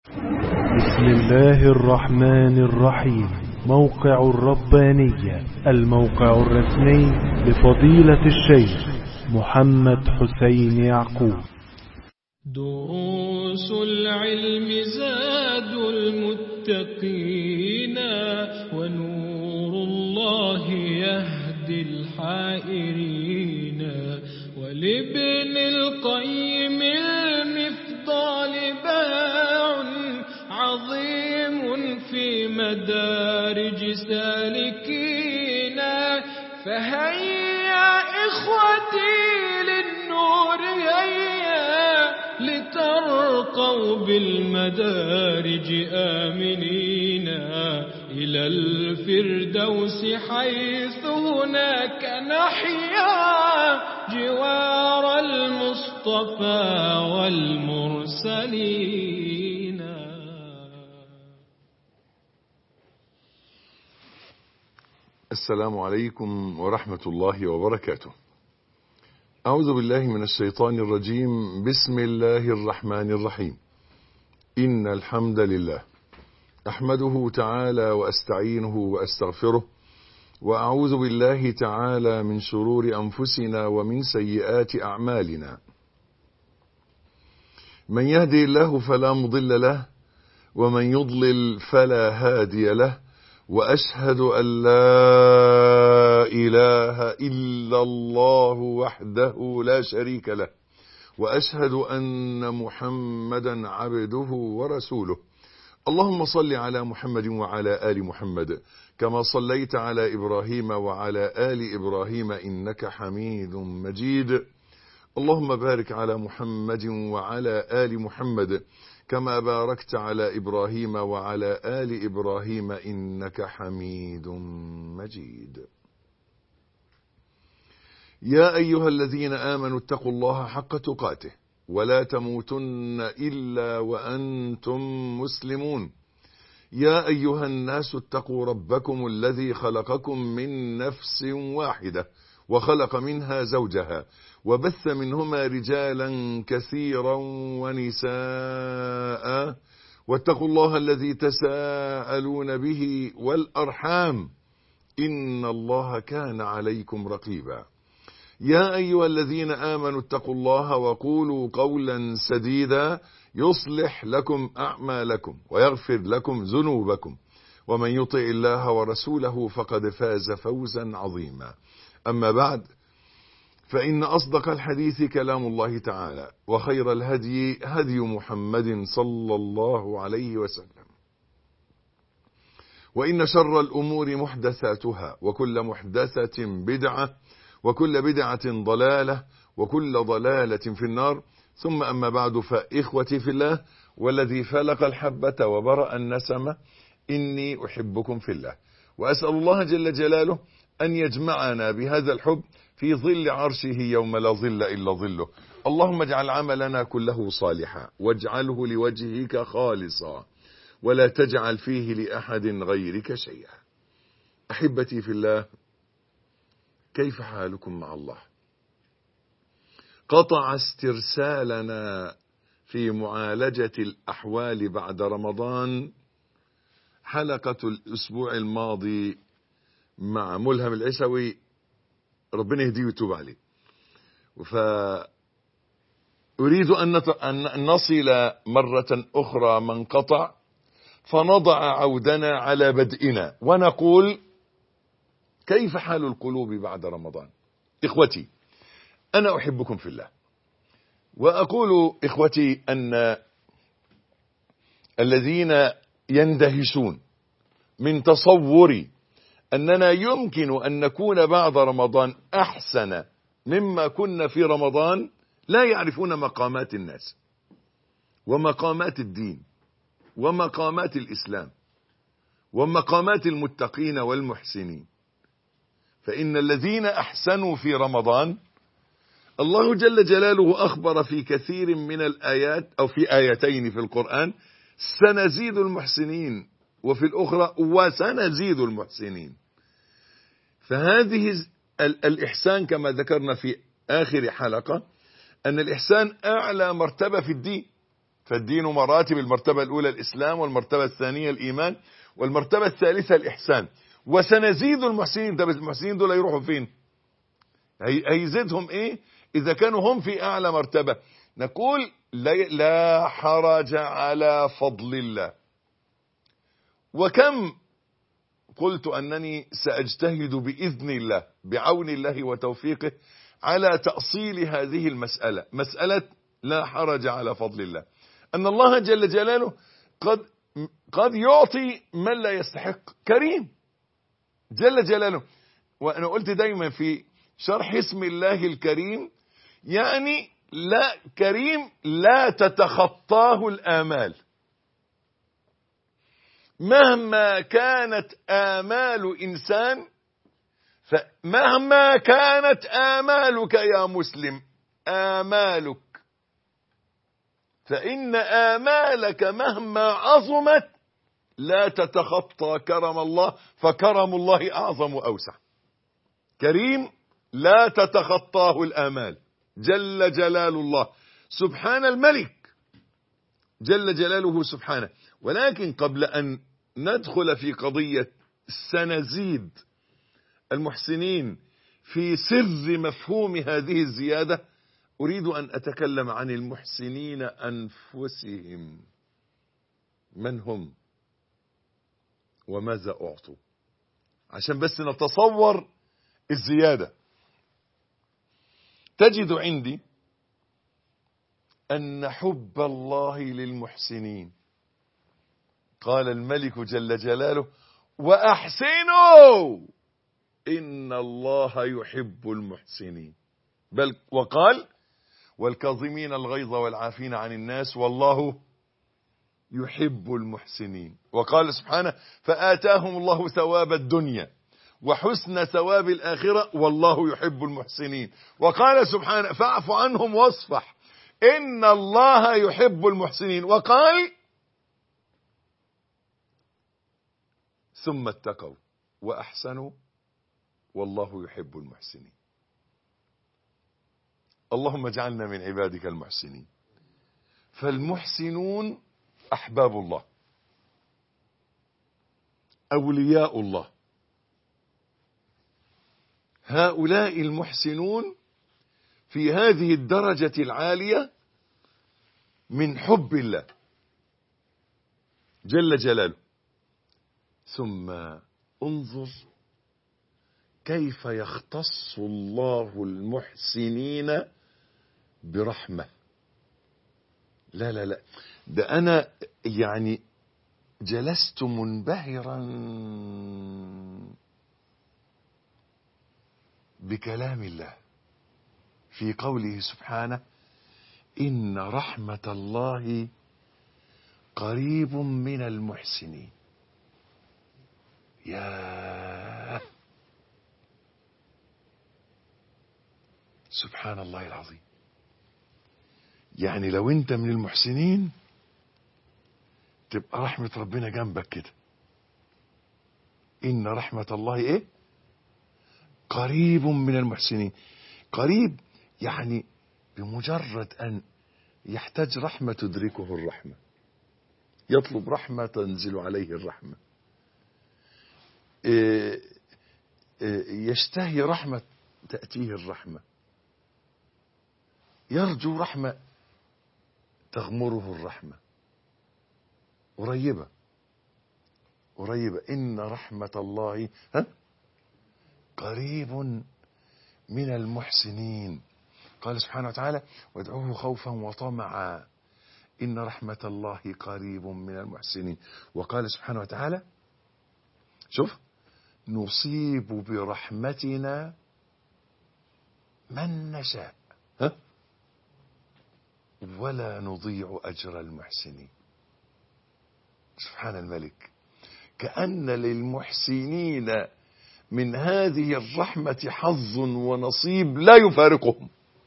بسم الله الرحمن الرحيم موقع الربانية الموقع الرسمي لفضيلة الشيخ محمد حسين يعقوب دروس العلم زاد المتقين ونور الله يهدي الحائرين ولابن القيم المفضال باع عظيم في مدارج سالكين فهيا إخوتي للنور هيا لترقوا بالمدارج آمنين إلى الفردوس حيث هناك نحيا جوار المصطفى والمرسلين السلام عليكم ورحمة الله وبركاته أعوذ بالله من الشيطان الرجيم بسم الله الرحمن الرحيم إن الحمد لله أحمده تعالى وأستعينه وأستغفره وأعوذ بالله تعالى من شرور أنفسنا ومن سيئات أعمالنا من يهدي الله فلا مضل له ومن يضلل فلا هادي له واشهد ان لا اله الا الله وحده لا شريك له واشهد ان محمدا عبده ورسوله اللهم صل على محمد وعلى ال محمد كما صليت على ابراهيم وعلى ال ابراهيم انك حميد مجيد اللهم بارك على محمد وعلى ال محمد كما باركت على ابراهيم وعلى ال ابراهيم انك حميد مجيد يا ايها الذين امنوا اتقوا الله حق تقاته ولا تموتن الا وانتم مسلمون يا ايها الناس اتقوا ربكم الذي خلقكم من نفس واحده وخلق منها زوجها وبث منهما رجالا كثيرا ونساء واتقوا الله الذي تساءلون به والارحام ان الله كان عليكم رقيبا يا ايها الذين امنوا اتقوا الله وقولوا قولا سديدا يصلح لكم اعمالكم ويغفر لكم ذنوبكم ومن يطع الله ورسوله فقد فاز فوزا عظيما اما بعد فإن أصدق الحديث كلام الله تعالى وخير الهدي هدي محمد صلى الله عليه وسلم وإن شر الأمور محدثاتها وكل محدثة بدعة وكل بدعة ضلالة وكل ضلالة في النار ثم أما بعد فإخوتي في الله والذي فلق الحبة وبرأ النسمة إني أحبكم في الله وأسأل الله جل جلاله أن يجمعنا بهذا الحب في ظل عرشه يوم لا ظل إلا ظله اللهم اجعل عملنا كله صالحا واجعله لوجهك خالصا ولا تجعل فيه لأحد غيرك شيئا أحبتي في الله كيف حالكم مع الله قطع استرسالنا في معالجة الأحوال بعد رمضان حلقة الأسبوع الماضي مع ملهم العسوي ربنا يهديه ويتوب عليه فأريد أن نصل مرة أخرى من قطع فنضع عودنا على بدئنا ونقول كيف حال القلوب بعد رمضان إخوتي أنا أحبكم في الله وأقول إخوتي أن الذين يندهشون من تصوري أننا يمكن أن نكون بعد رمضان أحسن مما كنا في رمضان لا يعرفون مقامات الناس ومقامات الدين ومقامات الإسلام ومقامات المتقين والمحسنين فإن الذين أحسنوا في رمضان الله جل جلاله أخبر في كثير من الآيات أو في آيتين في القرآن سنزيد المحسنين وفي الأخرى وسنزيد المحسنين فهذه الإحسان كما ذكرنا في آخر حلقة أن الإحسان أعلى مرتبة في الدين فالدين مراتب المرتبة الأولى الإسلام والمرتبة الثانية الإيمان والمرتبة الثالثة الإحسان وسنزيد المحسنين طب المحسنين دول يروحوا فين هي- هيزيدهم إيه إذا كانوا هم في أعلى مرتبة نقول لا- لا حرج على فضل الله وكم قلت أنني سأجتهد بإذن الله بعون الله وتوفيقه على تأصيل هذه المسألة مسألة لا حرج على فضل الله أن الله جل جلاله قد قد يعطي من لا يستحق كريم جل جلاله وأنا قلت دايما في شرح اسم الله الكريم يعني لا كريم لا تتخطاه الآمال مهما كانت آمال إنسان فمهما كانت آمالك يا مسلم آمالك فإن آمالك مهما عظمت لا تتخطى كرم الله فكرم الله أعظم وأوسع كريم لا تتخطاه الآمال جل جلال الله سبحان الملك جل جلاله سبحانه ولكن قبل أن ندخل في قضية سنزيد المحسنين في سر مفهوم هذه الزيادة أريد أن أتكلم عن المحسنين أنفسهم من هم وماذا أعطوا عشان بس نتصور الزيادة تجد عندي أن حب الله للمحسنين قال الملك جل جلاله وأحسنوا إن الله يحب المحسنين بل وقال والكاظمين الغيظ والعافين عن الناس والله يحب المحسنين وقال سبحانه فآتاهم الله ثواب الدنيا وحسن ثواب الآخرة والله يحب المحسنين وقال سبحانه فاعف عنهم واصفح إن الله يحب المحسنين وقال ثم اتقوا وأحسنوا والله يحب المحسنين اللهم اجعلنا من عبادك المحسنين فالمحسنون أحباب الله أولياء الله هؤلاء المحسنون في هذه الدرجة العالية من حب الله جل جلاله ثم انظر كيف يختص الله المحسنين برحمة لا لا لا ده أنا يعني جلست منبهرا بكلام الله في قوله سبحانه إن رحمة الله قريب من المحسنين يا سبحان الله العظيم يعني لو انت من المحسنين تبقى رحمة ربنا جنبك كده إن رحمة الله إيه قريب من المحسنين قريب يعني بمجرد أن يحتاج رحمة تدركه الرحمة يطلب رحمة تنزل عليه الرحمة إيه إيه يشتهي رحمة تأتيه الرحمة يرجو رحمة تغمره الرحمة قريبة قريبة إن رحمة الله ها قريب من المحسنين قال سبحانه وتعالى وادعوه خوفا وطمعا إن رحمة الله قريب من المحسنين وقال سبحانه وتعالى شوف نصيب برحمتنا من نشاء ها ولا نضيع أجر المحسنين سبحان الملك كأن للمحسنين من هذه الرحمة حظ ونصيب لا يفارقهم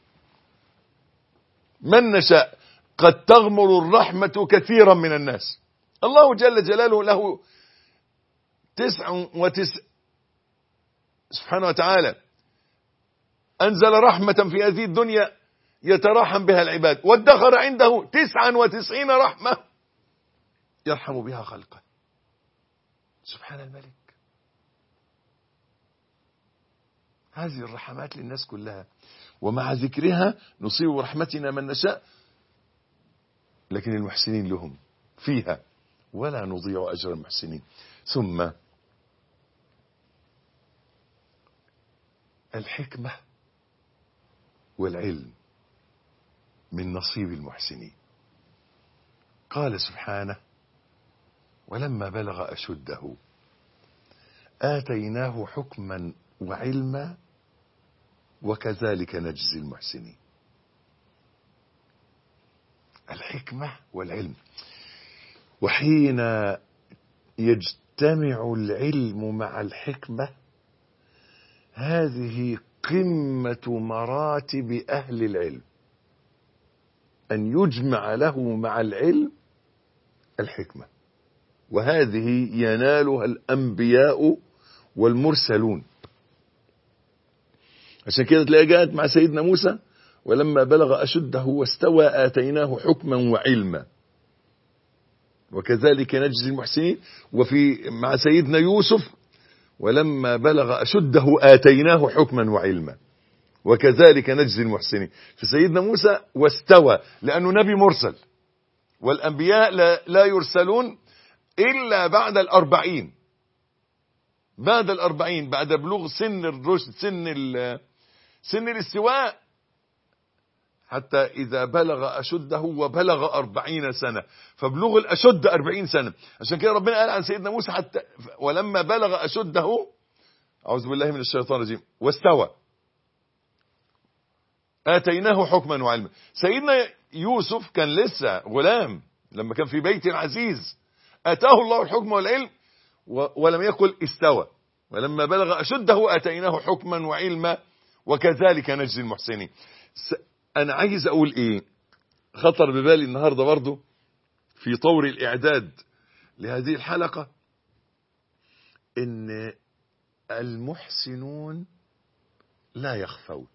من نشاء قد تغمر الرحمة كثيرا من الناس الله جل جلاله له تسع وتسع سبحانه وتعالى أنزل رحمة في هذه الدنيا يتراحم بها العباد وادخر عنده تسعا وتسعين رحمة يرحم بها خلقه سبحان الملك هذه الرحمات للناس كلها ومع ذكرها نصيب رحمتنا من نشاء لكن المحسنين لهم فيها ولا نضيع أجر المحسنين ثم الحكمة والعلم من نصيب المحسنين قال سبحانه ولما بلغ أشده آتيناه حكما وعلما وكذلك نجزي المحسنين الحكمة والعلم وحين يجتمع العلم مع الحكمة هذه قمة مراتب أهل العلم أن يجمع له مع العلم الحكمة وهذه ينالها الأنبياء والمرسلون عشان كده تلاقي جاءت مع سيدنا موسى ولما بلغ أشده واستوى آتيناه حكما وعلما وكذلك نجزي المحسنين وفي مع سيدنا يوسف ولما بلغ أشده آتيناه حكما وعلما وكذلك نجزي المحسنين في سيدنا موسى واستوى لأنه نبي مرسل والأنبياء لا, لا يرسلون إلا بعد الأربعين بعد الأربعين بعد بلوغ سن الرشد سن سن الاستواء حتى إذا بلغ أشده وبلغ أربعين سنة فبلوغ الأشد أربعين سنة عشان كده ربنا قال عن سيدنا موسى حتى ولما بلغ أشده أعوذ بالله من الشيطان الرجيم واستوى آتيناه حكما وعلما سيدنا يوسف كان لسه غلام لما كان في بيت العزيز آتاه الله الحكم والعلم ولم يقل استوى ولما بلغ أشده آتيناه حكما وعلما وكذلك نجزي المحسنين أنا عايز أقول إيه خطر ببالي النهاردة برضو في طور الإعداد لهذه الحلقة إن المحسنون لا يخفون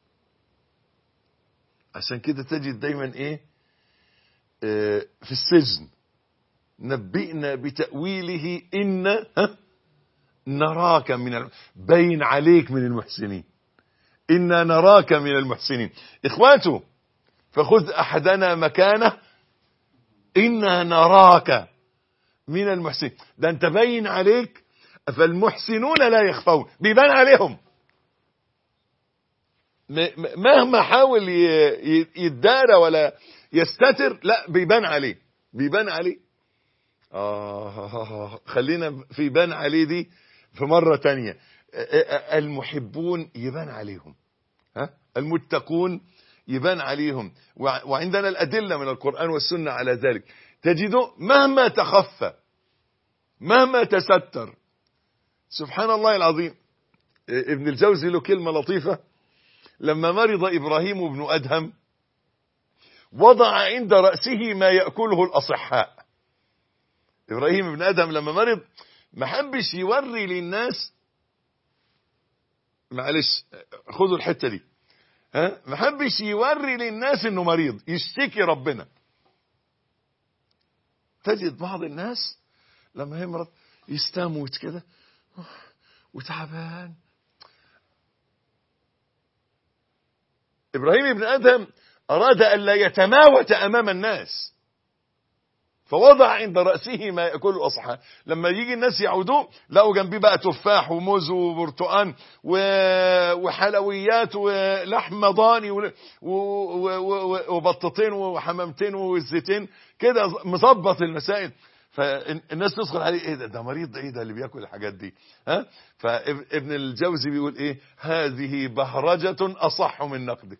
عشان كده تجد دايما إيه آه في السجن نبئنا بتأويله إن ها نراك من بين عليك من المحسنين إنا نراك من المحسنين إخواته فخذ أحدنا مكانه إنا نراك من المحسنين ده أنت باين عليك فالمحسنون لا يخفون بيبان عليهم مهما حاول يدارى ولا يستتر لا بيبان عليه بيبان عليه آه خلينا في بان عليه دي في مرة تانية المحبون يبان عليهم ها المتقون يبان عليهم وعندنا الأدلة من القرآن والسنة على ذلك تجده مهما تخفى مهما تستر سبحان الله العظيم ابن الجوزي له كلمة لطيفة لما مرض إبراهيم بن أدهم وضع عند رأسه ما يأكله الأصحاء إبراهيم بن أدهم لما مرض ما حبش يوري للناس معلش خذوا الحتة دي ها ما حبش يوري للناس انه مريض يشتكي ربنا تجد بعض الناس لما يمرض يستموت كده وتعبان ابراهيم بن ادم اراد ان لا يتماوت امام الناس فوضع عند رأسه ما يأكل أصحى لما يجي الناس يعودوه لقوا جنبيه بقى تفاح وموز وبرتقان وحلويات ولحمة ضاني وبطتين وحمامتين وزيتين كده مظبط المسائل فالناس تدخل عليه ايه ده ده مريض ده ايه ده اللي بياكل الحاجات دي ها فابن الجوزي بيقول ايه هذه بهرجة اصح من نقدك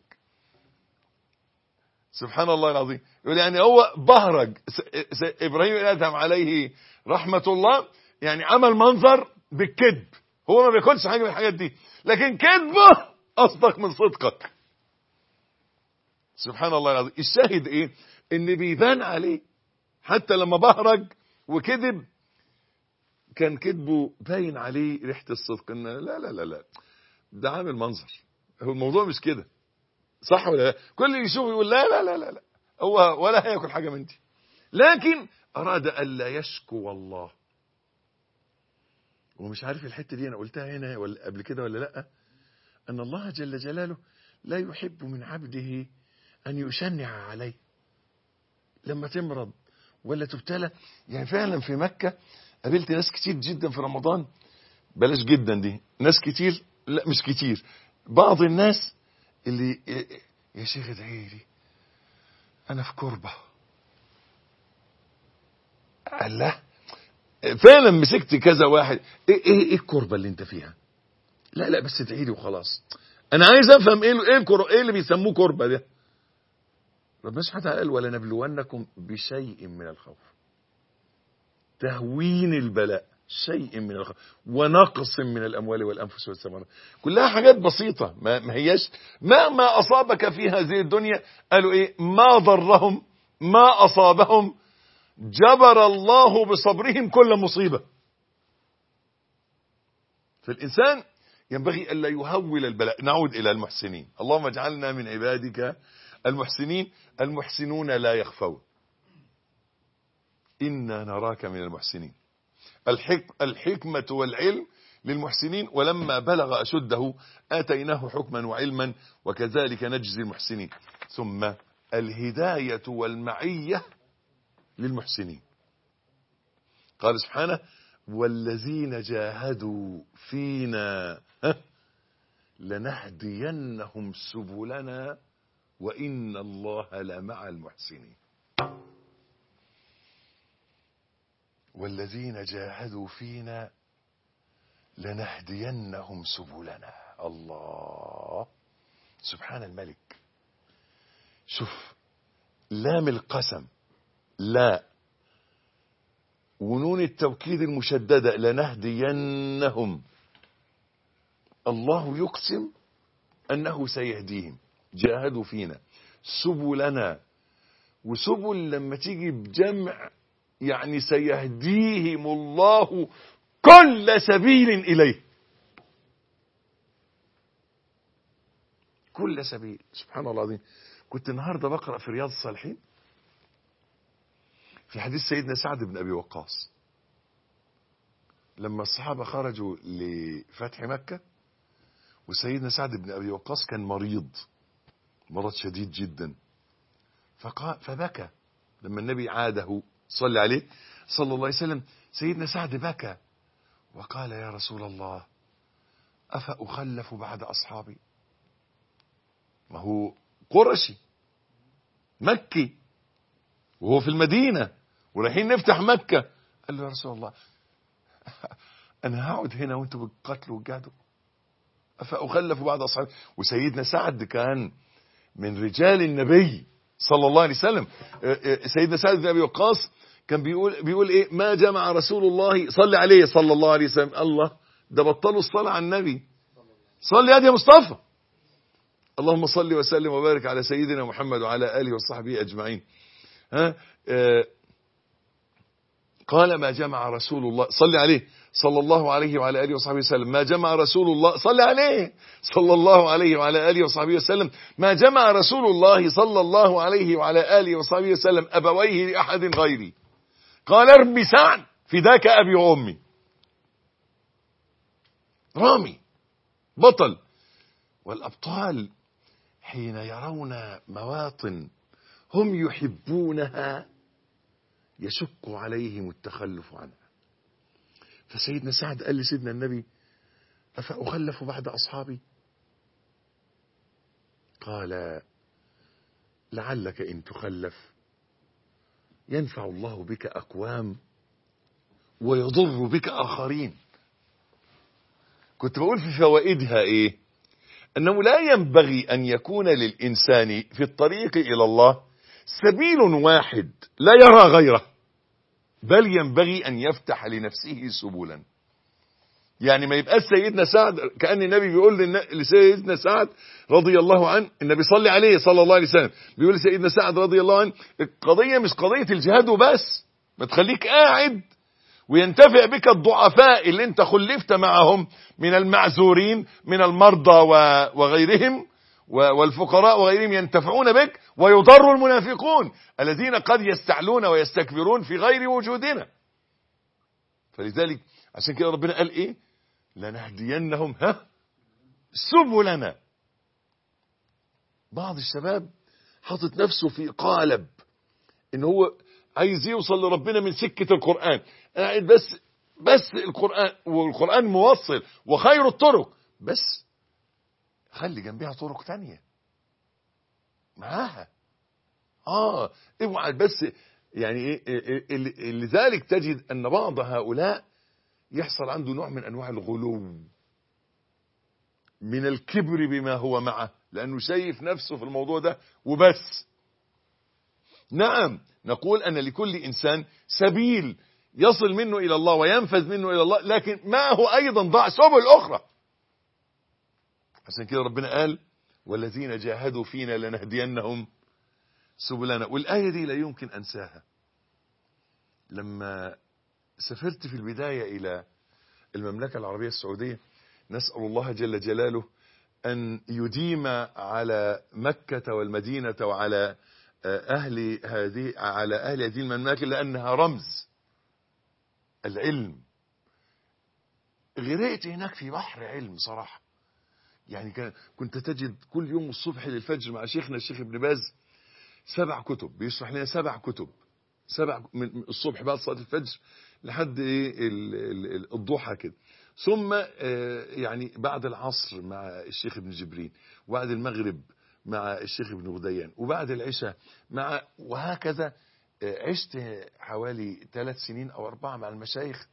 سبحان الله العظيم يقول يعني هو بهرج ابراهيم الادهم عليه رحمة الله يعني عمل منظر بالكذب هو ما بياكلش حاجة من الحاجات دي لكن كذبه اصدق من صدقك سبحان الله العظيم الشاهد ايه ان بيبان عليه حتى لما بهرج وكذب كان كذبه باين عليه ريحة الصدق ان لا لا لا لا ده عامل منظر هو الموضوع مش كده صح ولا لا كل اللي يشوف يقول لا لا لا لا, لا. هو ولا هياكل حاجة من دي لكن أراد ألا يشكو الله ومش عارف الحتة دي أنا قلتها هنا ولا قبل كده ولا لأ أن الله جل جلاله لا يحب من عبده أن يشنع عليه لما تمرض ولا تبتلى يعني فعلا في مكة قابلت ناس كتير جدا في رمضان بلاش جدا دي ناس كتير لا مش كتير بعض الناس اللي يا شيخ ادعي لي انا في كربة قال لا فعلا مسكت كذا واحد ايه ايه ايه الكربة اللي انت فيها لا لا بس ادعي لي وخلاص انا عايز افهم ايه ايه الكر... ايه اللي بيسموه كربة ده ربنا سبحانه وتعالى قال ولنبلونكم بشيء من الخوف تهوين البلاء شيء من الخوف ونقص من الاموال والانفس والثمرات كلها حاجات بسيطه ما, ما هياش مهما اصابك في هذه الدنيا قالوا ايه ما ضرهم ما اصابهم جبر الله بصبرهم كل مصيبه فالانسان ينبغي الا يهول البلاء نعود الى المحسنين اللهم اجعلنا من عبادك المحسنين المحسنون لا يخفون إنا نراك من المحسنين الحك الحكمة والعلم للمحسنين ولما بلغ أشده آتيناه حكما وعلما وكذلك نجزي المحسنين ثم الهداية والمعية للمحسنين قال سبحانه والذين جاهدوا فينا لنهدينهم سبلنا وإن الله لمع المحسنين والذين جاهدوا فينا لنهدينهم سبلنا الله سبحان الملك شوف لام القسم لا ونون التوكيد المشددة لنهدينهم الله يقسم أنه سيهديهم جاهدوا فينا سبلنا وسبل لما تيجي بجمع يعني سيهديهم الله كل سبيل إليه كل سبيل سبحان الله العظيم كنت النهاردة بقرأ في رياض الصالحين في حديث سيدنا سعد بن أبي وقاص لما الصحابة خرجوا لفتح مكة وسيدنا سعد بن أبي وقاص كان مريض مرض شديد جدا فقال فبكى لما النبي عاده صلى عليه صلى الله عليه وسلم سيدنا سعد بكى وقال يا رسول الله أفأخلف بعد أصحابي ما هو قرشي مكي وهو في المدينة ورايحين نفتح مكة قال له يا رسول الله أنا هقعد هنا وانتوا بتقتلوا وتجاهدوا أفأخلف بعد أصحابي وسيدنا سعد كان من رجال النبي صلى الله عليه وسلم سيدنا سعد بن ابي وقاص كان بيقول بيقول ايه ما جمع رسول الله صلى عليه صلى الله عليه وسلم الله ده بطلوا الصلاه على النبي صلي يا مصطفى اللهم صل وسلم وبارك على سيدنا محمد وعلى اله وصحبه اجمعين ها آه قال ما جمع رسول الله صلى عليه صلى الله عليه وعلى اله وصحبه وسلم ما جمع رسول الله صلى عليه صلى الله عليه وعلى اله وصحبه وسلم ما جمع رسول الله صلى الله عليه وعلى اله وصحبه وسلم ابويه لاحد غيري قال ارمي سعد فداك ابي وامي رامي بطل والابطال حين يرون مواطن هم يحبونها يشق عليهم التخلف عنها فسيدنا سعد قال لسيدنا النبي أفأخلف بعد أصحابي قال لعلك إن تخلف ينفع الله بك أقوام ويضر بك آخرين كنت بقول في فوائدها إيه أنه لا ينبغي أن يكون للإنسان في الطريق إلى الله سبيل واحد لا يرى غيره بل ينبغي أن يفتح لنفسه سبلا يعني ما يبقاش سيدنا سعد كأن النبي بيقول لسيدنا سعد رضي الله عنه النبي صلي عليه صلى الله عليه وسلم بيقول لسيدنا سعد رضي الله عنه القضية مش قضية الجهاد وبس ما تخليك قاعد وينتفع بك الضعفاء اللي انت خلفت معهم من المعذورين من المرضى وغيرهم والفقراء وغيرهم ينتفعون بك ويضر المنافقون الذين قد يستعلون ويستكبرون في غير وجودنا فلذلك عشان كده ربنا قال ايه لنهدينهم ها سبلنا بعض الشباب حاطط نفسه في قالب ان هو عايز يوصل لربنا من سكة القرآن انا قاعد بس بس القرآن والقرآن موصل وخير الطرق بس خلي جنبها طرق تانية معاها اه اوعى بس يعني ايه لذلك تجد ان بعض هؤلاء يحصل عنده نوع من انواع الغلو من الكبر بما هو معه لانه شايف نفسه في الموضوع ده وبس نعم نقول ان لكل انسان سبيل يصل منه الى الله وينفذ منه الى الله لكن معه ايضا ضع سبل اخرى عشان كده ربنا قال والذين جاهدوا فينا لنهدينهم سبلنا والآية دي لا يمكن أنساها لما سافرت في البداية إلى المملكة العربية السعودية نسأل الله جل جلاله أن يديم على مكة والمدينة وعلى أهل هذه على أهل هذه المملكة لأنها رمز العلم غرقت هناك في بحر علم صراحة يعني كان كنت تجد كل يوم الصبح للفجر مع شيخنا الشيخ ابن باز سبع كتب بيشرح لنا سبع كتب سبع من الصبح بعد صلاة الفجر لحد ايه الضحى كده ثم يعني بعد العصر مع الشيخ ابن جبرين وبعد المغرب مع الشيخ ابن غديان وبعد العشاء مع وهكذا عشت حوالي ثلاث سنين او اربعة مع المشايخ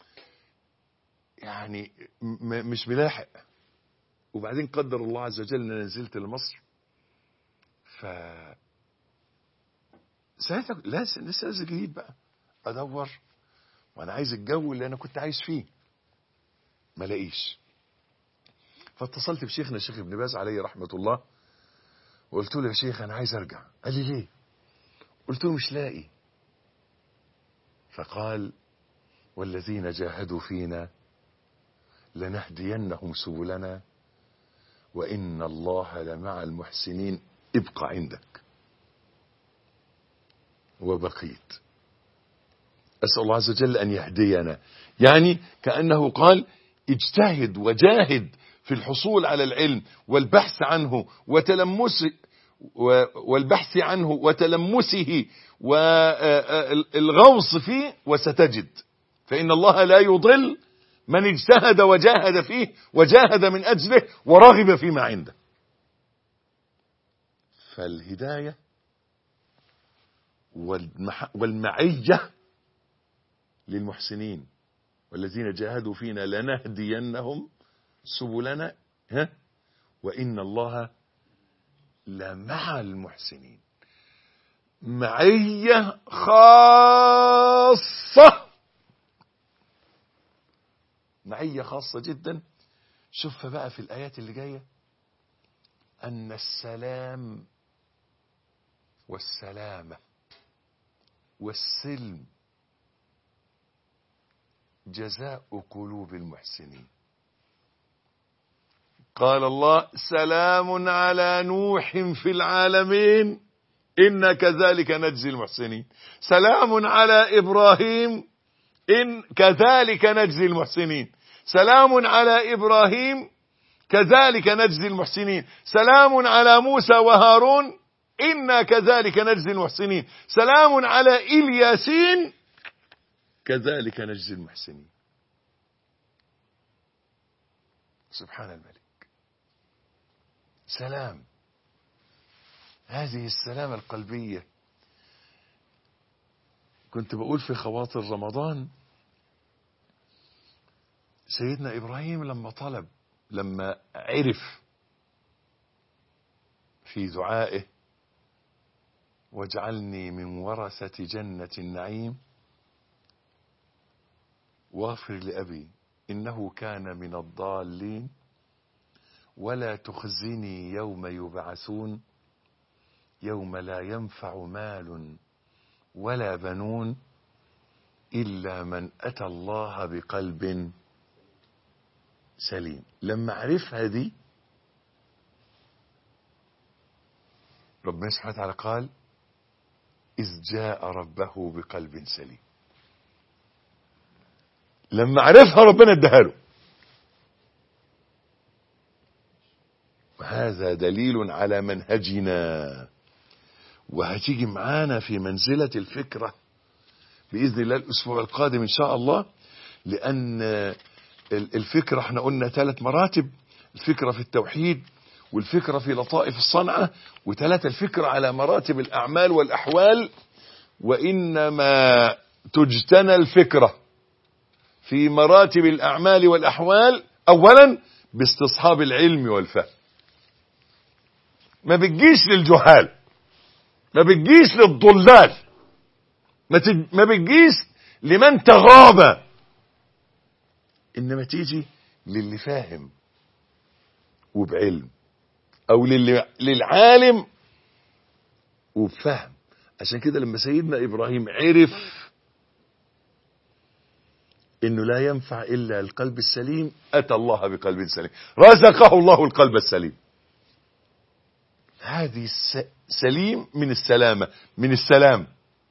يعني مش ملاحق وبعدين قدر الله عز وجل ان نزلت لمصر ف ساعتها لا لسه نازل جديد بقى ادور وانا عايز الجو اللي انا كنت عايش فيه ما لاقيش فاتصلت بشيخنا الشيخ ابن باز عليه رحمه الله وقلت له يا شيخ انا عايز ارجع قال لي ليه قلت له مش لاقي فقال والذين جاهدوا فينا لنهدينهم سبلنا وإن الله لمع المحسنين ابقى عندك وبقيت أسأل الله عز وجل أن يهدينا يعني كأنه قال اجتهد وجاهد في الحصول على العلم والبحث عنه وتلمس والبحث عنه وتلمسه والغوص فيه وستجد فإن الله لا يضل من اجتهد وجاهد فيه وجاهد من أجله ورغب فيما عنده فالهداية والمعية للمحسنين والذين جاهدوا فينا لنهدينهم سبلنا ها وإن الله لمع المحسنين معية خاصة معية خاصة جدا شوفها بقى في الآيات اللي جاية أن السلام والسلامة والسلم جزاء قلوب المحسنين قال الله سلام على نوح في العالمين إن كذلك نجزي المحسنين سلام على إبراهيم إن كذلك نجزي المحسنين سلام على إبراهيم كذلك نجزي المحسنين سلام على موسى وهارون إنا كذلك نجزي المحسنين سلام على إلياسين كذلك نجزي المحسنين سبحان الملك سلام هذه السلامة القلبية كنت بقول في خواطر رمضان سيدنا إبراهيم لما طلب لما عرف في دعائه واجعلني من ورثة جنة النعيم واغفر لأبي إنه كان من الضالين ولا تخزني يوم يبعثون يوم لا ينفع مال ولا بنون إلا من أتى الله بقلب سليم لما عرفها دي ربنا سبحانه وتعالى قال إذ جاء ربه بقلب سليم لما عرفها ربنا اداها له وهذا دليل على منهجنا وهتيجي معانا في منزلة الفكرة بإذن الله الأسبوع القادم إن شاء الله لأن الفكرة احنا قلنا ثلاث مراتب الفكرة في التوحيد والفكرة في لطائف الصنعة وثلاثة الفكرة على مراتب الأعمال والأحوال وإنما تجتنى الفكرة في مراتب الأعمال والأحوال أولا باستصحاب العلم والفهم ما بتجيش للجهال ما بتجيش للضلال ما, تج... ما بتجيش لمن تغاب إنما تيجي للي فاهم وبعلم أو للي... للعالم وبفهم عشان كده لما سيدنا إبراهيم عرف انه لا ينفع الا القلب السليم اتى الله بقلب سليم رزقه الله القلب السليم هذه سليم من السلامة من السلام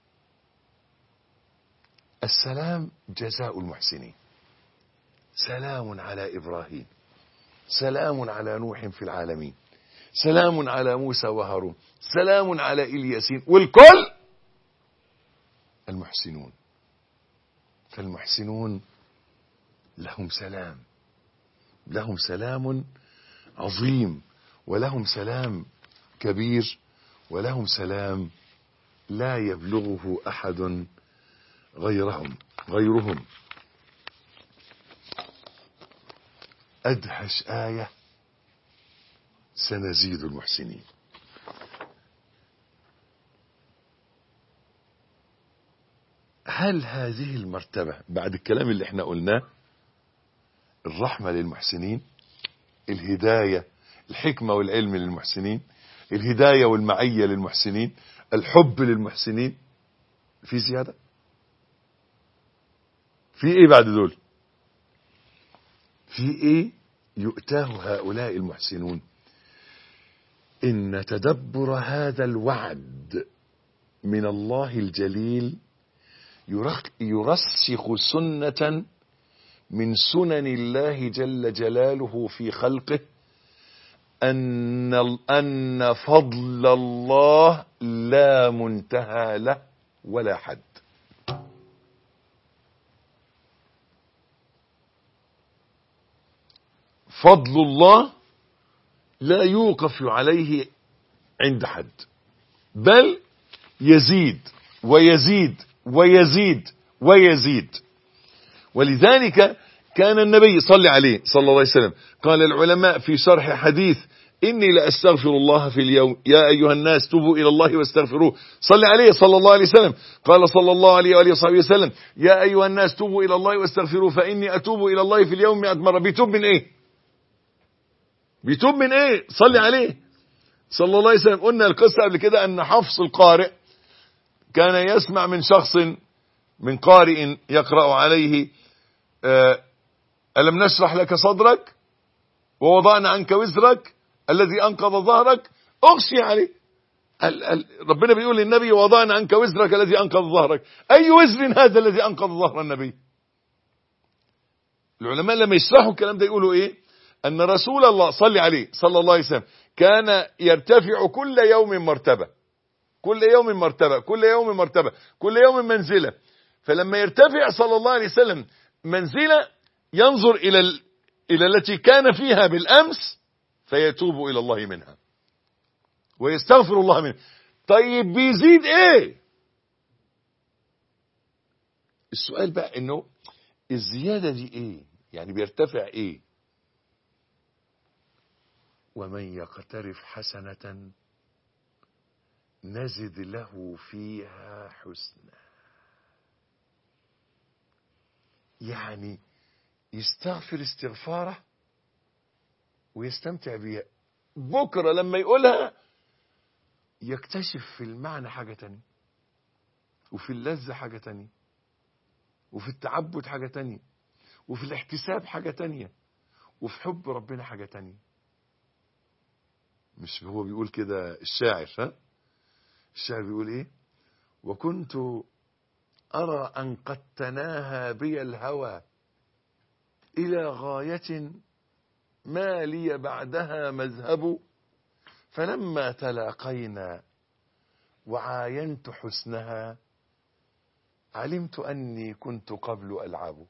السلام جزاء المحسنين سلام على إبراهيم سلام على نوح في العالمين سلام على موسى وهارون سلام على إلياسين والكل المحسنون فالمحسنون لهم سلام لهم سلام عظيم ولهم سلام كبير ولهم سلام لا يبلغه أحد غيرهم غيرهم أدهش آية سنزيد المحسنين هل هذه المرتبة بعد الكلام اللي احنا قلناه الرحمة للمحسنين الهداية الحكمة والعلم للمحسنين الهداية والمعية للمحسنين الحب للمحسنين في زيادة في ايه بعد دول في ايه يؤتاه هؤلاء المحسنون ان تدبر هذا الوعد من الله الجليل يرسخ سنة من سنن الله جل جلاله في خلقه أن أن فضل الله لا منتهى له ولا حد فضل الله لا يوقف عليه عند حد بل يزيد ويزيد ويزيد ويزيد ولذلك كان النبي صلى عليه صلى الله عليه وسلم قال العلماء في شرح حديث إني لأستغفر الله في اليوم يا أيها الناس توبوا إلى الله واستغفروه صلى عليه صلى الله عليه وسلم قال صلى الله عليه وآله وصحبه وسلم يا أيها الناس توبوا إلى الله واستغفروه فإني أتوب إلى الله في اليوم مئة مرة بيتوب من إيه بيتوب من إيه صلي عليه صلى الله عليه وسلم قلنا القصة قبل كده أن حفص القارئ كان يسمع من شخص من قارئ يقرأ عليه ألم نشرح لك صدرك ووضعنا عنك وزرك الذي أنقض ظهرك أغشي عليه ال ال ربنا بيقول للنبي وضعنا عنك وزرك الذي أنقض ظهرك أي وزر هذا الذي أنقض ظهر النبي العلماء لما يشرحوا الكلام ده يقولوا إيه أن رسول الله صلى عليه صلى الله عليه وسلم كان يرتفع كل يوم مرتبة كل يوم مرتبة كل يوم مرتبة كل يوم منزلة فلما يرتفع صلى الله عليه وسلم منزلة ينظر إلى ال... إلى التي كان فيها بالأمس فيتوب إلى الله منها ويستغفر الله منها طيب بيزيد ايه السؤال بقى انه الزيادة دي ايه يعني بيرتفع ايه ومن يقترف حسنة نزد له فيها حسنا يعني يستغفر استغفاره ويستمتع بيها بكرة لما يقولها يكتشف في المعنى حاجة تانية وفي اللذة حاجة تانية وفي التعبد حاجة تانية وفي الاحتساب حاجة تانية وفي حب ربنا حاجة تانية مش هو بيقول كده الشاعر ها الشاعر بيقول ايه وكنت أرى أن قد تناهى بي الهوى إلى غاية ما لي بعدها مذهب فلما تلاقينا وعاينت حسنها علمت أني كنت قبل ألعب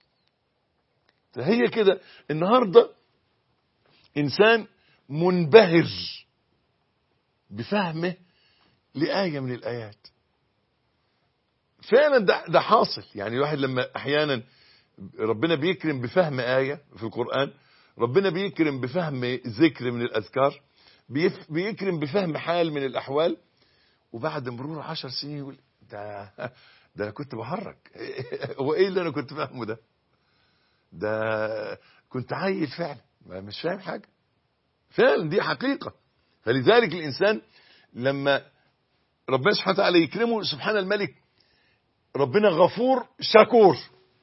هي كده النهاردة إنسان منبهر بفهمه لآية من الآيات فعلا ده, ده حاصل يعني الواحد لما أحيانا ربنا بيكرم بفهم آية في القرآن ربنا بيكرم بفهم ذكر من الأذكار بيف- بيكرم بفهم حال من الأحوال وبعد مرور عشر سنين يقول ده ده أنا كنت بهرج هو إيه اللي أنا كنت فاهمه ده ده كنت عيل فعلا ما مش فاهم حاجة فعلا دي حقيقة فلذلك الإنسان لما ربنا سبحانه وتعالى يكرمه سبحان الملك ربنا غفور شكور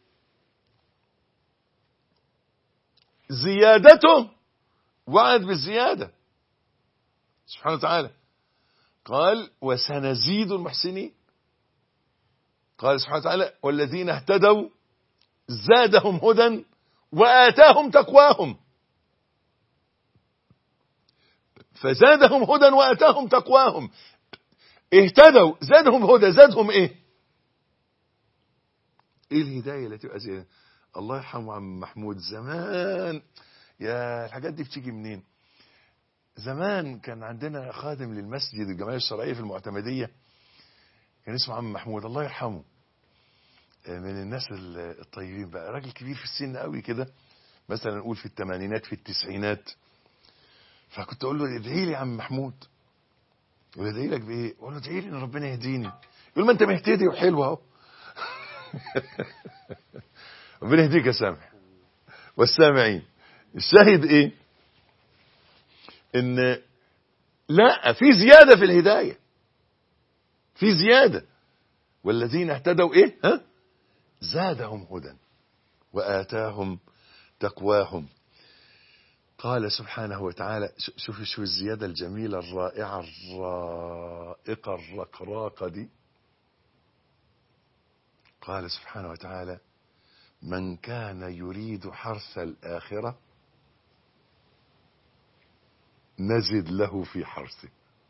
زيادته وعد بالزيادة سبحانه وتعالى قال وسنزيد المحسنين قال سبحانه وتعالى والذين اهتدوا زادهم هدى وآتاهم تقواهم فزادهم هدى وآتاهم تقواهم اهتدوا زادهم هدى زادهم ايه ايه الهدايه اللي تبقى زي الله يرحمه عم محمود زمان يا الحاجات دي بتيجي منين زمان كان عندنا خادم للمسجد الجمعيه الشرعيه في المعتمديه كان اسمه عم محمود الله يرحمه من الناس الطيبين بقى راجل كبير في السن قوي كده مثلا نقول في الثمانينات في التسعينات فكنت اقول له ادعي لي يا عم محمود يقول ادعي لك بايه؟ اقول له ادعي لي ان ربنا يهديني يقول ما انت مهتدي وحلو اهو ربنا يهديك يا سامح والسامعين الشاهد ايه ان لا في زياده في الهدايه في زياده والذين اهتدوا ايه ها زادهم هدى واتاهم تقواهم قال سبحانه وتعالى شوف شو الزياده الجميله الرائعه الرائقه الرقراقه دي قال سبحانه وتعالى من كان يريد حرث الآخرة نزد له في حرثه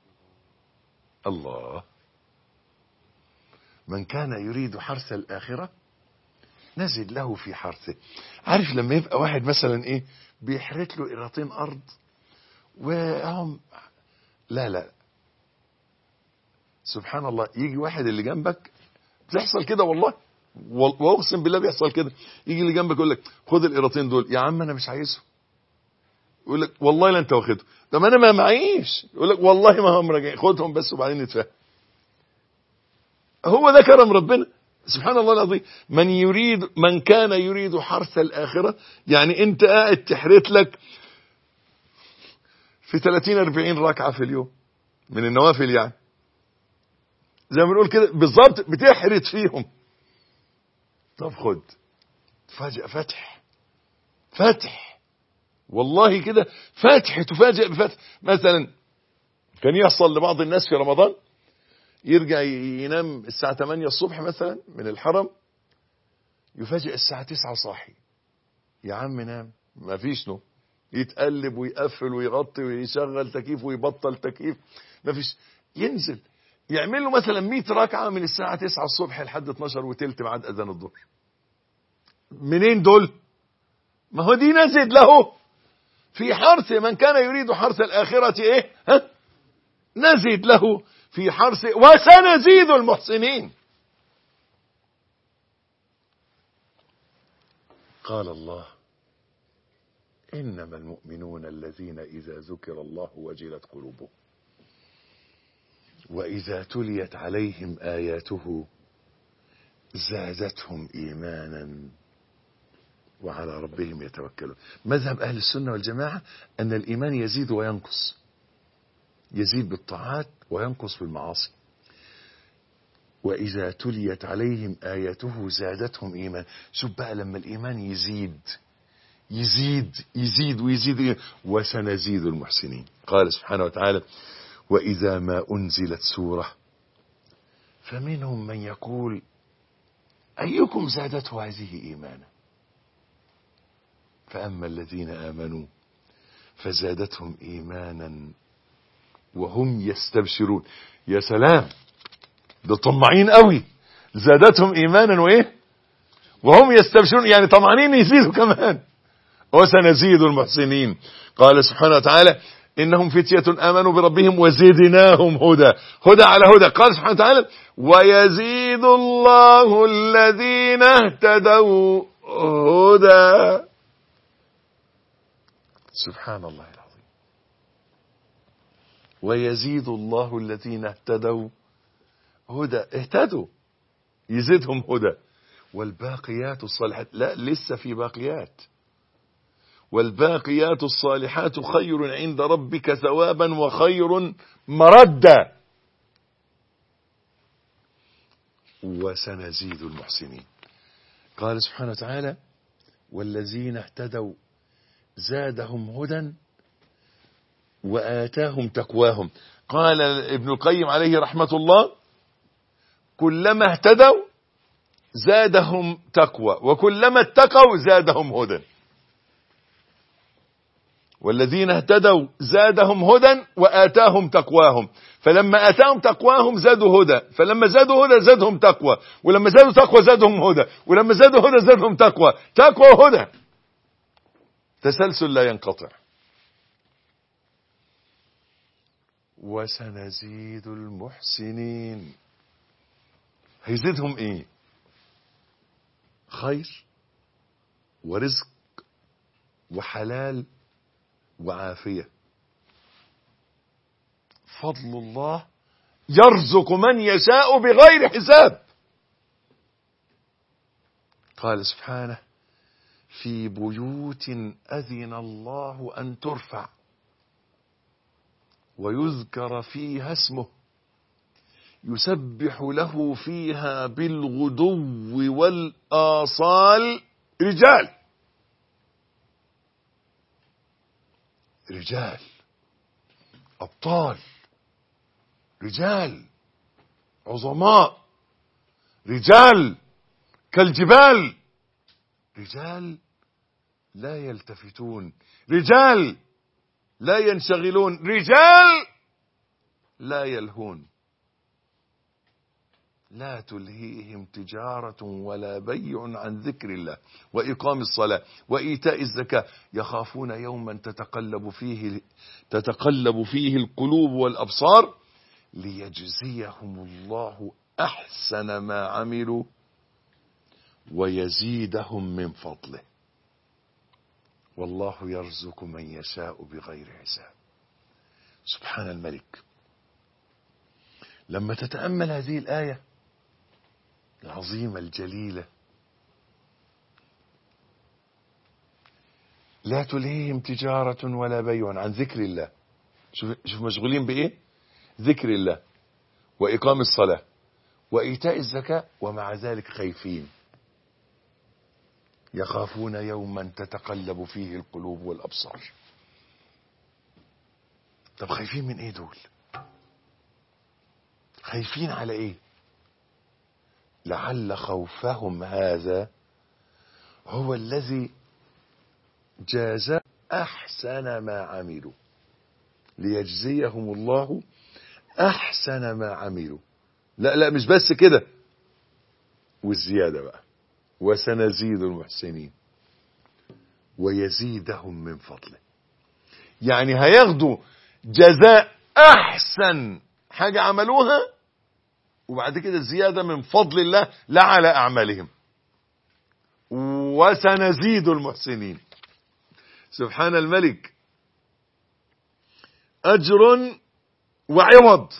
الله من كان يريد حرث الآخرة نزد له في حرثه عارف لما يبقى واحد مثلا ايه بيحرث له قراطين أرض وهم لا لا سبحان الله يجي واحد اللي جنبك بتحصل كده والله واقسم بالله بيحصل كده يجي اللي جنبك يقول لك خد القراطين دول يا عم انا مش عايزهم يقول لك والله لا انت واخدهم طب انا ما معيش يقول لك والله ما هم راجعين خدهم بس وبعدين نتفاهم هو ده كرم ربنا سبحان الله العظيم من يريد من كان يريد حرث الاخره يعني انت قاعد تحرث لك في 30 40 ركعه في اليوم من النوافل يعني زي ما بنقول كده بالظبط بتحرث فيهم طب خد تفاجئ فتح فتح والله كده فتح تفاجئ بفتح مثلا كان يحصل لبعض الناس في رمضان يرجع ينام الساعة 8 الصبح مثلا من الحرم يفاجئ الساعة 9 صاحي يا عم نام ما فيش نوم يتقلب ويقفل ويغطي ويشغل تكييف ويبطل تكييف ما فيش ينزل يعمل له مثلا 100 ركعة من الساعة 9 الصبح لحد 12 وتلت ميعاد أذان الظهر منين دول ما هو دي نزد له في حرث من كان يريد حرث الآخرة إيه ها نزد له في حرث وسنزيد المحسنين قال الله إنما المؤمنون الذين إذا ذكر الله وجلت قلوبهم وإذا تليت عليهم آياته زادتهم إيمانا وعلى ربهم يتوكلون مذهب أهل السنة والجماعة أن الإيمان يزيد وينقص يزيد بالطاعات وينقص بالمعاصي وإذا تليت عليهم آياته زادتهم إيمان شوف بقى لما الإيمان يزيد يزيد يزيد ويزيد وسنزيد المحسنين قال سبحانه وتعالى وإذا ما أنزلت سورة فمنهم من يقول أيكم زادته هذه إيمانا فأما الذين آمنوا فزادتهم إيمانا وهم يستبشرون يا سلام ده طماعين قوي زادتهم إيمانا وإيه وهم يستبشرون يعني طمعانين يزيدوا كمان وسنزيد المحسنين قال سبحانه وتعالى إنهم فتية آمنوا بربهم وزدناهم هدى هدى على هدى قال سبحانه وتعالى ويزيد الله الذين اهتدوا هدى سبحان الله العظيم ويزيد الله الذين اهتدوا هدى اهتدوا يزيدهم هدى والباقيات الصالحات لا لسه في باقيات والباقيات الصالحات خير عند ربك ثوابا وخير مردا وسنزيد المحسنين قال سبحانه وتعالى والذين اهتدوا زادهم هدى وآتاهم تقواهم قال ابن القيم عليه رحمة الله كلما اهتدوا زادهم تقوى وكلما اتقوا زادهم هدى والذين اهتدوا زادهم هدى وآتاهم تقواهم فلما آتاهم تقواهم زادوا هدى فلما زادوا هدى زادهم تقوى ولما زادوا تقوى زادهم هدى ولما زادوا هدى زادهم تقوى تقوى وهدى تسلسل لا ينقطع وسنزيد المحسنين هيزيدهم ايه خير ورزق وحلال وعافية فضل الله يرزق من يشاء بغير حساب قال سبحانه في بيوت أذن الله أن ترفع ويذكر فيها اسمه يسبح له فيها بالغدو والآصال رجال رجال أبطال رجال عظماء رجال كالجبال رجال لا يلتفتون رجال لا ينشغلون رجال لا يلهون لا تلهيهم تجارة ولا بيع عن ذكر الله وإقام الصلاة وإيتاء الزكاة يخافون يوما تتقلب فيه تتقلب فيه القلوب والأبصار ليجزيهم الله أحسن ما عملوا ويزيدهم من فضله والله يرزق من يشاء بغير حساب سبحان الملك لما تتأمل هذه الآية العظيمة الجليلة لا تلهيهم تجارة ولا بيع عن ذكر الله شوف, شوف مشغولين بإيه ذكر الله وإقام الصلاة وإيتاء الزكاة ومع ذلك خايفين يخافون يوما تتقلب فيه القلوب والأبصار طب خايفين من ايه دول خايفين على ايه لعل خوفهم هذا هو الذي جاز احسن ما عملوا ليجزيهم الله احسن ما عملوا لا لا مش بس كده والزيادة بقى وسنزيد المحسنين ويزيدهم من فضله يعني هياخدوا جزاء احسن حاجة عملوها وبعد كده زيادة من فضل الله لا على اعمالهم وسنزيد المحسنين سبحان الملك اجر وعوض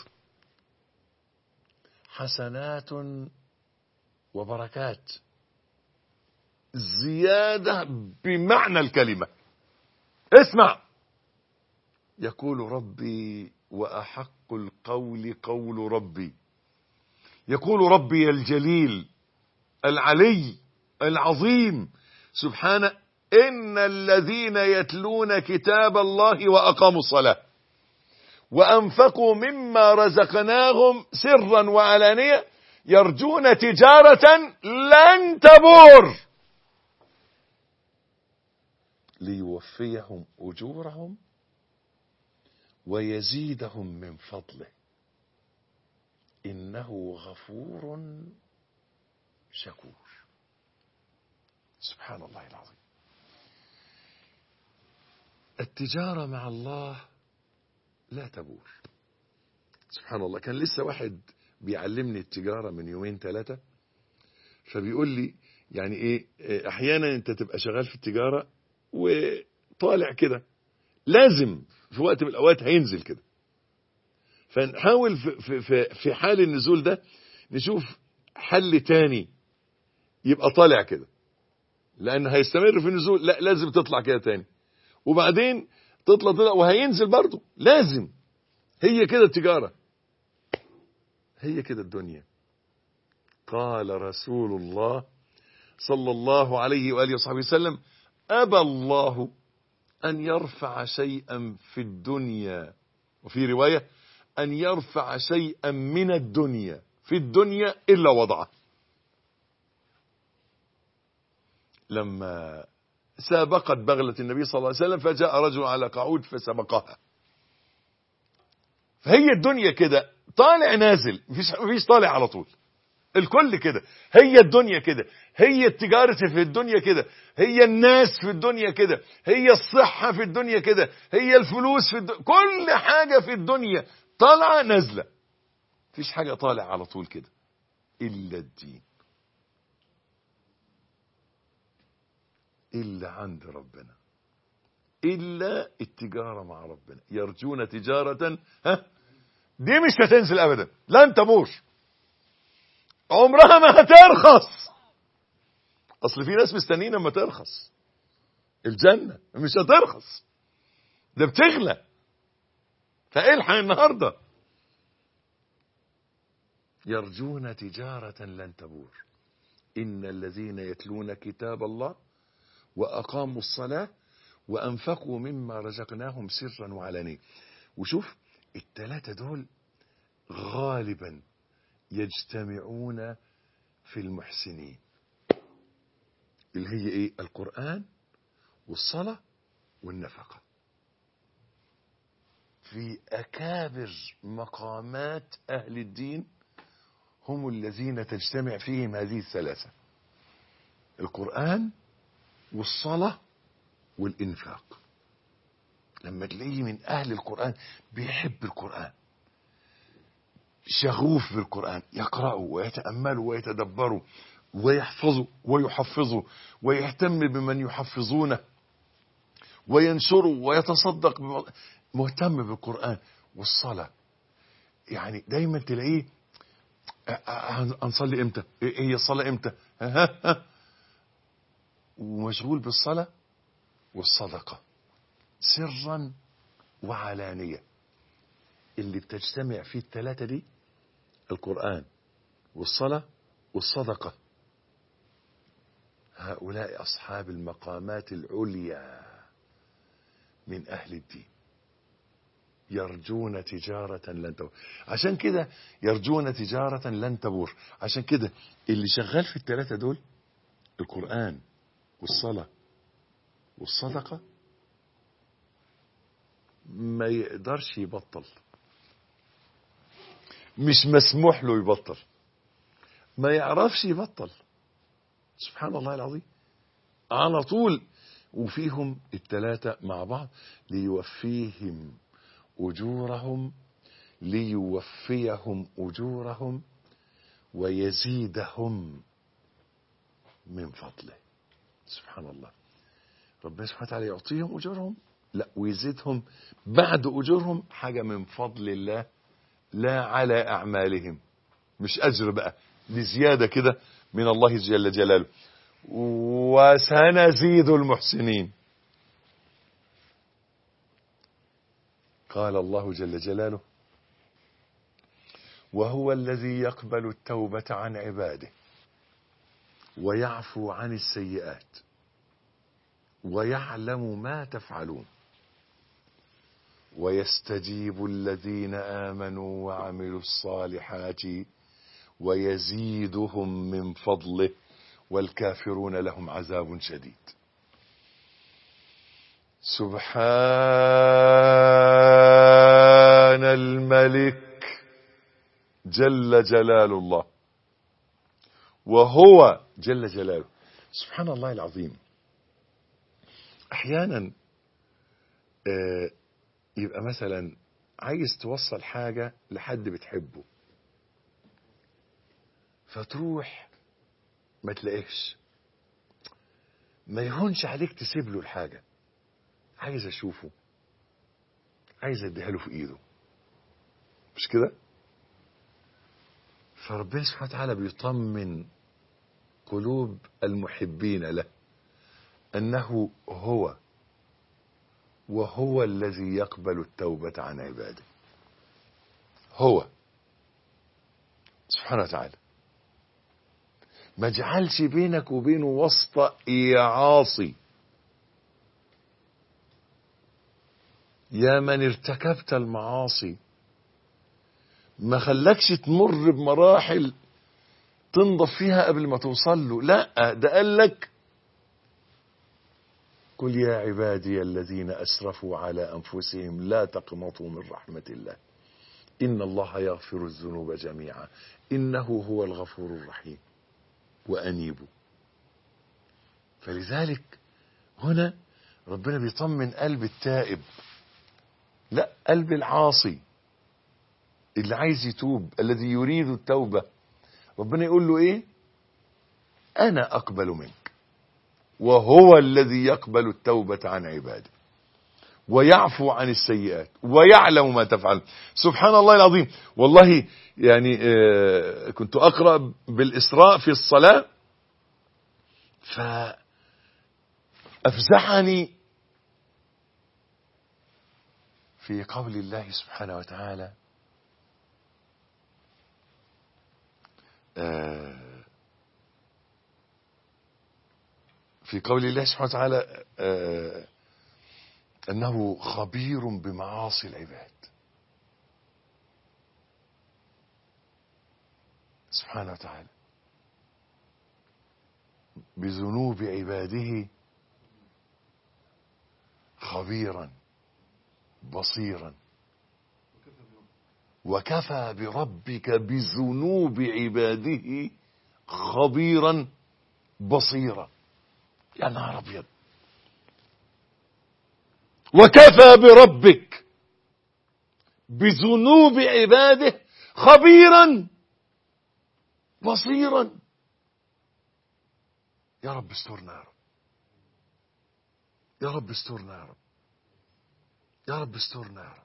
حسنات وبركات زيادة بمعنى الكلمة اسمع يقول ربي وأحق القول قول ربي يقول ربي الجليل العلي العظيم سبحانه إن الذين يتلون كتاب الله وأقاموا الصلاة وأنفقوا مما رزقناهم سرا وعلانية يرجون تجارة لن تبور ليوفيهم أجورهم ويزيدهم من فضله إنه غفور شكور سبحان الله العظيم التجارة مع الله لا تبور سبحان الله كان لسه واحد بيعلمني التجارة من يومين ثلاثة فبيقول لي يعني ايه إيه، احيانا انت تبقى شغال في التجارة وطالع كده لازم في وقت من الاوقات هينزل كده فنحاول في, في, في, في حال النزول ده نشوف حل تاني يبقى طالع كده لان هيستمر في النزول لا لازم تطلع كده تاني وبعدين تطلع تطلع وهينزل برضه لازم هي كده التجارة هي كده الدنيا قال رسول الله صلى الله عليه وآله وصحبه وسلم أبى الله أن يرفع شيئا في الدنيا وفي رواية أن يرفع شيئا من الدنيا في الدنيا إلا وضعه لما سابقت بغلة النبي صلى الله عليه وسلم فجاء رجل على قعود فسبقها فهي الدنيا كده طالع نازل مفيش مفيش طالع على طول الكل كده هي الدنيا كده هي التجارة في الدنيا كده هي الناس في الدنيا كده هي الصحة في الدنيا كده هي الفلوس في الدنيا كل حاجة في الدنيا طالعة نازلة مفيش حاجة طالع على طول كده إلا الدين إلا عند ربنا إلا التجارة مع ربنا يرجون تجارة ها دي مش هتنزل أبدا لن تبور عمرها ما هترخص أصل في ناس مستنيين اما ترخص الجنة مش هترخص ده بتغلى فالحق النهارده يرجون تجارة لن تبور إن الذين يتلون كتاب الله وأقاموا الصلاة وأنفقوا مما رزقناهم سرا وعلانية وشوف التلاتة دول غالبا يجتمعون في المحسنين اللي هي ايه القرآن والصلاة والنفقة في أكابر مقامات أهل الدين هم الذين تجتمع فيهم هذه الثلاثة القرآن والصلاة والإنفاق لما تلاقيه من أهل القرآن بيحب القرآن شغوف بالقرآن يقرأه ويتأمله ويتدبره ويحفظه ويحفظه ويهتم بمن يحفظونه وينشره ويتصدق بم- مهتم بالقرآن والصلاة يعني دايما تلاقيه أ- أ- هن- هنصلي امتى إيه هي الصلاة امتى ها ها ها. ومشغول بالصلاة والصدقة سرا وعلانية اللي بتجتمع فيه الثلاثة دي القرآن والصلاة والصدقة هؤلاء أصحاب المقامات العليا من أهل الدين يرجون تجارة لن تبور عشان كده يرجون تجارة لن تبور عشان كده اللي شغال في الثلاثة دول القرآن والصلاة والصدقة ما يقدرش يبطل مش مسموح له يبطل ما يعرفش يبطل سبحان الله العظيم على طول وفيهم الثلاثة مع بعض ليوفيهم أجورهم ليوفيهم أجورهم ويزيدهم من فضله سبحان الله ربنا سبحانه وتعالى يعطيهم أجورهم لا ويزيدهم بعد أجورهم حاجة من فضل الله لا على أعمالهم مش أجر بقى دي زيادة كده من الله جل جلاله وسنزيد المحسنين قال الله جل جلاله وهو الذي يقبل التوبة عن عباده ويعفو عن السيئات ويعلم ما تفعلون ويستجيب الذين آمنوا وعملوا الصالحات ويزيدهم من فضله والكافرون لهم عذاب شديد سبحان الملك جل جلال الله وهو جل جلاله سبحان الله العظيم احيانا آه، يبقى مثلا عايز توصل حاجة لحد بتحبه فتروح ما تلاقيش ما يهونش عليك تسيب له الحاجة عايز اشوفه عايز اديها له في ايده مش كده فربنا سبحانه وتعالى بيطمن قلوب المحبين له انه هو وهو الذي يقبل التوبة عن عباده هو سبحانه وتعالى ما جعلش بينك وبينه واسطة يا عاصي يا من ارتكبت المعاصي ما خلكش تمر بمراحل تنضف فيها قبل ما توصل له لا ده قال لك قل يا عبادي الذين اسرفوا على انفسهم لا تقنطوا من رحمه الله ان الله يغفر الذنوب جميعا انه هو الغفور الرحيم وانيبوا فلذلك هنا ربنا بيطمن قلب التائب لا قلب العاصي اللي عايز يتوب الذي يريد التوبه ربنا يقول له ايه انا اقبل منك وهو الذي يقبل التوبة عن عباده ويعفو عن السيئات ويعلم ما تفعل سبحان الله العظيم والله يعني آه كنت أقرأ بالإسراء في الصلاة فأفزعني في قول الله سبحانه وتعالى آه في قول الله سبحانه وتعالى آه أنه خبير بمعاصي العباد سبحانه وتعالى بذنوب عباده خبيرا بصيرا وكفى بربك بذنوب عباده خبيرا بصيرا يا نهار ابيض وكفى بربك بذنوب عباده خبيرا بصيرا يا رب استرنا يا رب يا رب استرنا يا رب يا رب استرنا يا رب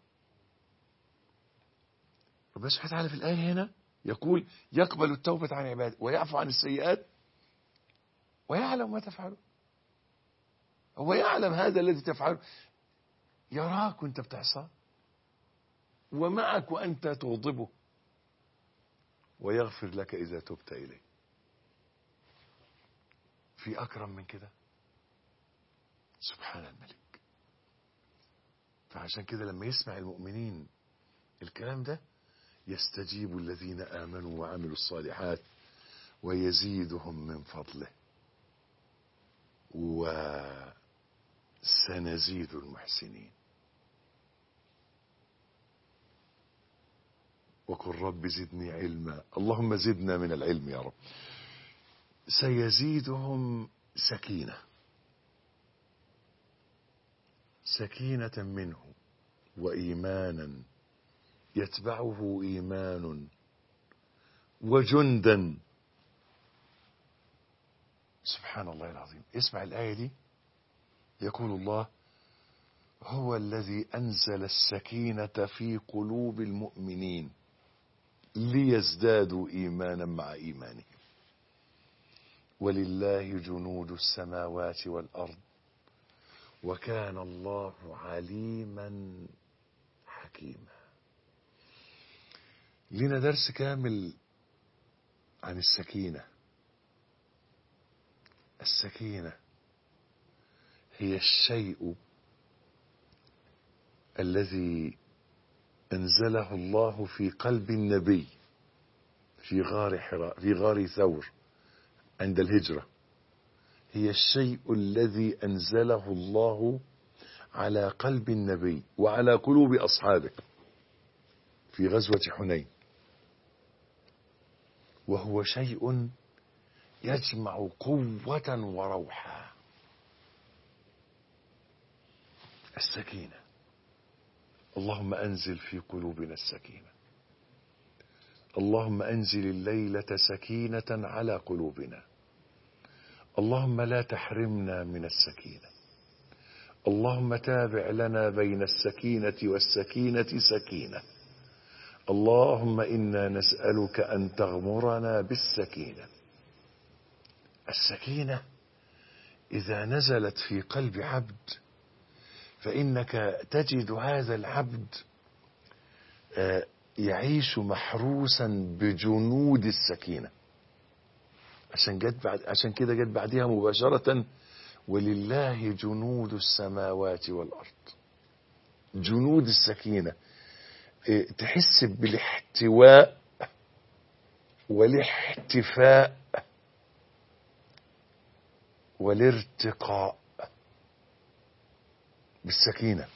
ربنا سبحانه وتعالى في الآية هنا يقول يقبل التوبة عن عباده ويعفو عن السيئات ويعلم ما تفعله هو يعلم هذا الذي تفعله يراك وانت بتعصى ومعك وانت تغضبه ويغفر لك اذا تبت اليه في اكرم من كده سبحان الملك فعشان كده لما يسمع المؤمنين الكلام ده يستجيب الذين امنوا وعملوا الصالحات ويزيدهم من فضله وسنزيد المحسنين وقل رب زدني علما اللهم زدنا من العلم يا رب سيزيدهم سكينة سكينة منه وإيمانا يتبعه إيمان وجندا سبحان الله العظيم اسمع الآية دي يقول الله هو الذي أنزل السكينة في قلوب المؤمنين ليزدادوا إيمانا مع إيمانهم ولله جنود السماوات والأرض وكان الله عليما حكيما لنا درس كامل عن السكينة السكينة هي الشيء الذي أنزله الله في قلب النبي في غار حراء في غار ثور عند الهجرة هي الشيء الذي أنزله الله على قلب النبي وعلى قلوب أصحابه في غزوة حنين وهو شيء يجمع قوة وروحا السكينة اللهم أنزل في قلوبنا السكينة اللهم أنزل الليلة سكينة على قلوبنا اللهم لا تحرمنا من السكينة اللهم تابع لنا بين السكينة والسكينة سكينة اللهم إنا نسألك أن تغمرنا بالسكينة السكينة إذا نزلت في قلب عبد فإنك تجد هذا العبد يعيش محروسا بجنود السكينة عشان جت بعد عشان كده جت بعدها مباشرة ولله جنود السماوات والأرض جنود السكينة تحس بالاحتواء والاحتفاء والارتقاء بالسكينة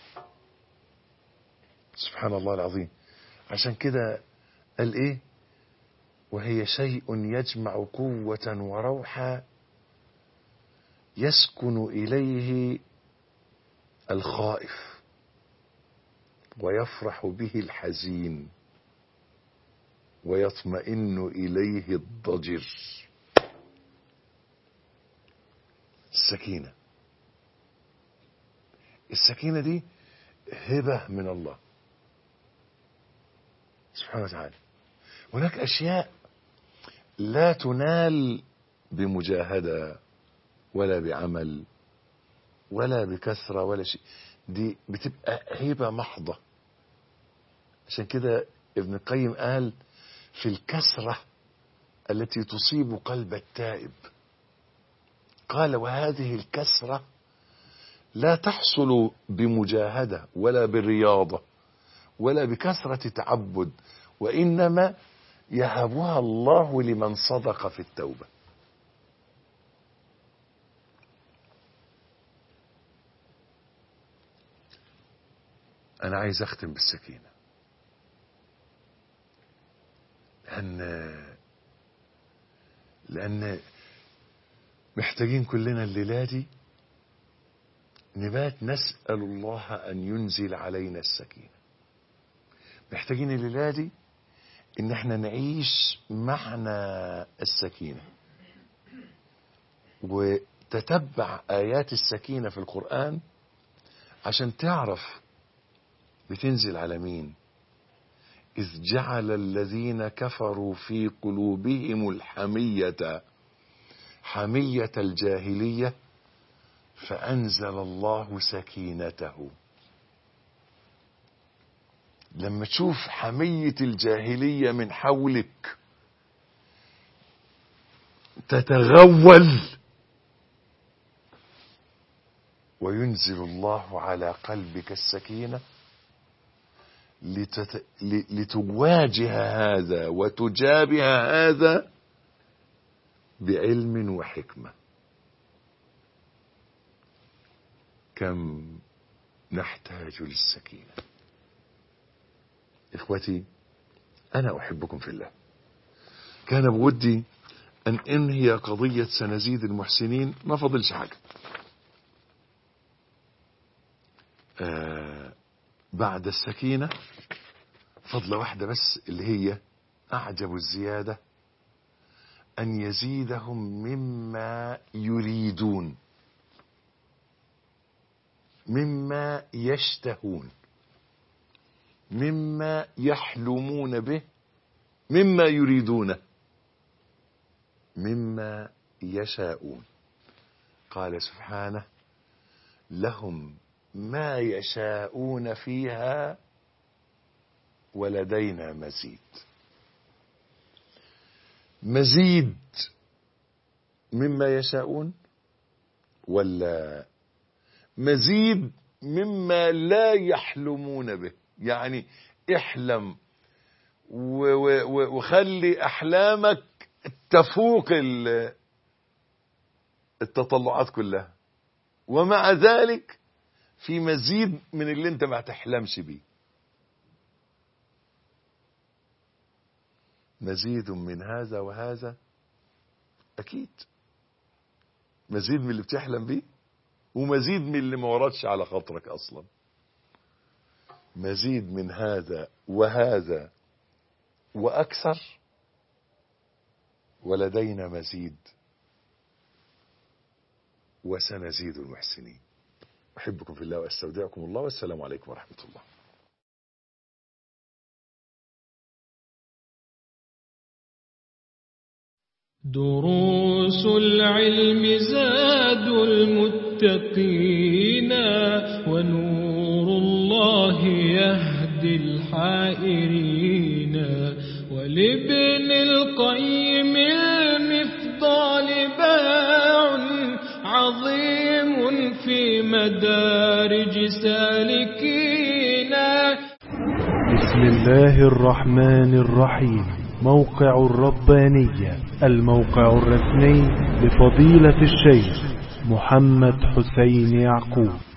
سبحان الله العظيم عشان كده قال ايه وهي شيء يجمع قوة وروحا يسكن إليه الخائف ويفرح به الحزين ويطمئن إليه الضجر السكينة السكينة دي هبة من الله سبحانه وتعالى هناك أشياء لا تنال بمجاهدة ولا بعمل ولا بكثرة ولا شيء دي بتبقى هبة محضة عشان كده ابن القيم قال في الكسرة التي تصيب قلب التائب قال وهذه الكسرة لا تحصل بمجاهدة ولا بالرياضة ولا بكثرة تعبد وإنما يهبها الله لمن صدق في التوبة أنا عايز أختم بالسكينة لأن لأن محتاجين كلنا الليلة دي نبات نسأل الله أن ينزل علينا السكينة محتاجين الليلة دي إن احنا نعيش معنى السكينة وتتبع آيات السكينة في القرآن عشان تعرف بتنزل على مين إذ جعل الذين كفروا في قلوبهم الحمية حمية الجاهلية فأنزل الله سكينته لما تشوف حمية الجاهلية من حولك تتغول وينزل الله على قلبك السكينة لتت... لتواجه هذا وتجابه هذا بعلم وحكمة كم نحتاج للسكينة إخوتي أنا أحبكم في الله كان بودي أن أنهي قضية سنزيد المحسنين ما فضلش حاجة آه بعد السكينة فضلة واحدة بس اللي هي أعجب الزيادة أن يزيدهم مما يريدون مما يشتهون مما يحلمون به مما يريدونه مما يشاءون قال سبحانه لهم ما يشاءون فيها ولدينا مزيد مزيد مما يشاءون ولا مزيد مما لا يحلمون به يعني احلم و- و- و- وخلي احلامك تفوق ال- التطلعات كلها ومع ذلك في مزيد من اللي انت ما تحلمش بيه مزيد من هذا وهذا اكيد مزيد من اللي بتحلم بيه ومزيد من اللي ما وردش على خاطرك اصلا مزيد من هذا وهذا واكثر ولدينا مزيد وسنزيد المحسنين احبكم في الله واستودعكم الله والسلام عليكم ورحمه الله دروس العلم زاد المتقين ونور الله يهدي الحائرين ولابن القيم المفضال باع عظيم في مدارج سالكين بسم الله الرحمن الرحيم موقع الربانية الموقع الرسمي لفضيلة الشيخ محمد حسين يعقوب